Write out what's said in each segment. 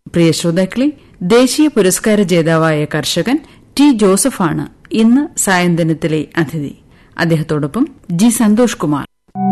പ്രിയ ശ്രോതാക്കളെ ദേശീയ പുരസ്കാര ജേതാവായ കർഷകൻ ടി ജോസഫാണ് ഇന്ന് സായന്തനത്തിലെ അതിഥി അദ്ദേഹത്തോടൊപ്പം ജി സന്തോഷ് കുമാർ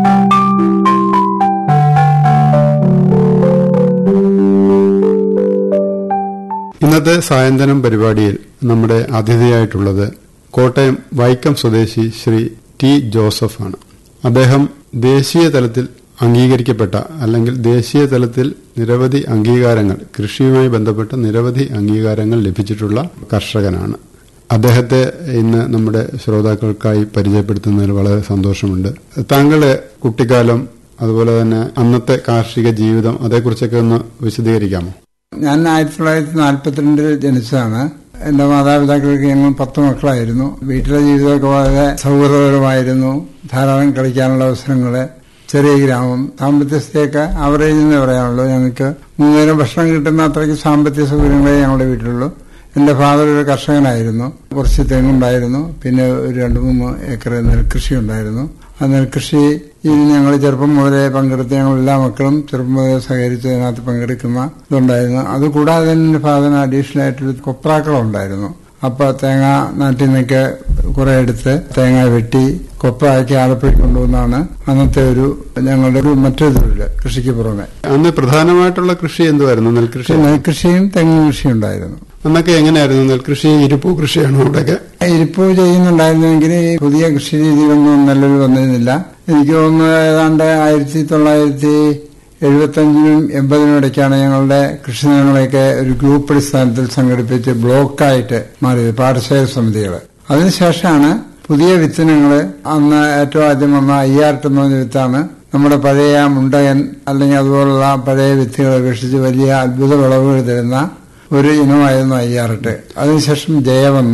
ഇന്നത്തെ സായന്തനം പരിപാടിയിൽ നമ്മുടെ അതിഥിയായിട്ടുള്ളത് കോട്ടയം വൈക്കം സ്വദേശി ശ്രീ ടി ജോസഫ് ആണ് അദ്ദേഹം ദേശീയ തലത്തിൽ അംഗീകരിക്കപ്പെട്ട അല്ലെങ്കിൽ ദേശീയ തലത്തിൽ നിരവധി അംഗീകാരങ്ങൾ കൃഷിയുമായി ബന്ധപ്പെട്ട നിരവധി അംഗീകാരങ്ങൾ ലഭിച്ചിട്ടുള്ള കർഷകനാണ് അദ്ദേഹത്തെ ഇന്ന് നമ്മുടെ ശ്രോതാക്കൾക്കായി പരിചയപ്പെടുത്തുന്നതിൽ വളരെ സന്തോഷമുണ്ട് താങ്കളുടെ കുട്ടിക്കാലം അതുപോലെ തന്നെ അന്നത്തെ കാർഷിക ജീവിതം അതേക്കുറിച്ചൊക്കെ ഒന്ന് വിശദീകരിക്കാമോ ഞാൻ ആയിരത്തി തൊള്ളായിരത്തി നാൽപ്പത്തിരണ്ടിൽ ജനിച്ചതാണ് എന്റെ മാതാപിതാക്കൾക്ക് ഞങ്ങൾ പത്ത് മക്കളായിരുന്നു വീട്ടിലെ ജീവിതമൊക്കെ വളരെ സൗഹൃദപരമായിരുന്നു ധാരാളം കളിക്കാനുള്ള അവസരങ്ങള് ചെറിയ ഗ്രാമം സാമ്പത്തിക സ്ഥിതിയൊക്കെ ആവറേജ് എന്ന് പറയാനുള്ളൂ ഞങ്ങൾക്ക് മൂന്നേരം ഭക്ഷണം കിട്ടുന്ന അത്രയ്ക്ക് സാമ്പത്തിക സൗകര്യങ്ങളെ ഞങ്ങളുടെ വീട്ടിലുള്ളൂ എന്റെ ഫാദർ ഒരു കർഷകനായിരുന്നു കുറച്ച് തെങ്ങുണ്ടായിരുന്നു പിന്നെ ഒരു രണ്ടു മൂന്ന് ഏക്കർ നെൽകൃഷി ഉണ്ടായിരുന്നു ആ നെൽകൃഷിയിൽ ഞങ്ങൾ ചെറുപ്പം മുതലേ പങ്കെടുത്ത് ഞങ്ങൾ എല്ലാ മക്കളും ചെറുപ്പം മുതലേ സഹകരിച്ച് അതിനകത്ത് പങ്കെടുക്കുന്ന ഇതുണ്ടായിരുന്നു അതുകൂടാതെ തന്നെ ഫാദറിന് അഡീഷണൽ ആയിട്ടൊരു കൊപ്രാക്കളുണ്ടായിരുന്നു അപ്പൊ തേങ്ങ നാട്ടിൽ നിന്നൊക്കെ കുറെ എടുത്ത് തേങ്ങ വെട്ടി കൊപ്രാക്കി ആലപ്പുഴ കൊണ്ടുവന്നാണ് അന്നത്തെ ഒരു ഞങ്ങളുടെ ഒരു മറ്റൊരു തൊഴില് കൃഷിക്ക് പുറമെ അന്ന് പ്രധാനമായിട്ടുള്ള കൃഷി എന്തുവായിരുന്നു നെൽകൃഷി നെൽകൃഷിയും തെങ്ങ് കൃഷിയും ഉണ്ടായിരുന്നു അന്നൊക്കെ എങ്ങനെയായിരുന്നു നെൽകൃഷി ഇരിപ്പൂ കൃഷിയാണോ അവിടെയൊക്കെ ഇരിപ്പ് ചെയ്യുന്നുണ്ടായിരുന്നെങ്കിൽ ഈ പുതിയ കൃഷി രീതികളൊന്നും നിലവിൽ വന്നിരുന്നില്ല എനിക്ക് തോന്നുന്നു ഏതാണ്ട് ആയിരത്തി തൊള്ളായിരത്തി എഴുപത്തഞ്ചിനും എൺപതിനും ഇടയ്ക്കാണ് ഞങ്ങളുടെ കൃഷിനിലങ്ങളെയൊക്കെ ഒരു ഗ്രൂപ്പ് അടിസ്ഥാനത്തിൽ സംഘടിപ്പിച്ച് ബ്ലോക്കായിട്ട് മാറിയത് പാടശേഖര സമിതികൾ അതിനുശേഷമാണ് പുതിയ വിത്തിനങ്ങള് അന്ന് ഏറ്റവും ആദ്യം വന്ന അയ്യാർട്ട് എന്ന് പറഞ്ഞ വിത്താണ് നമ്മുടെ പഴയ മുണ്ടകൻ അല്ലെങ്കിൽ അതുപോലുള്ള പഴയ വിത്തുകളെ അപേക്ഷിച്ച് വലിയ അത്ഭുത വിളവുകൾ തരുന്ന ഒരു ഇനമായിരുന്നു അയ്യാറട്ട് അതിനുശേഷം ജയ വന്നു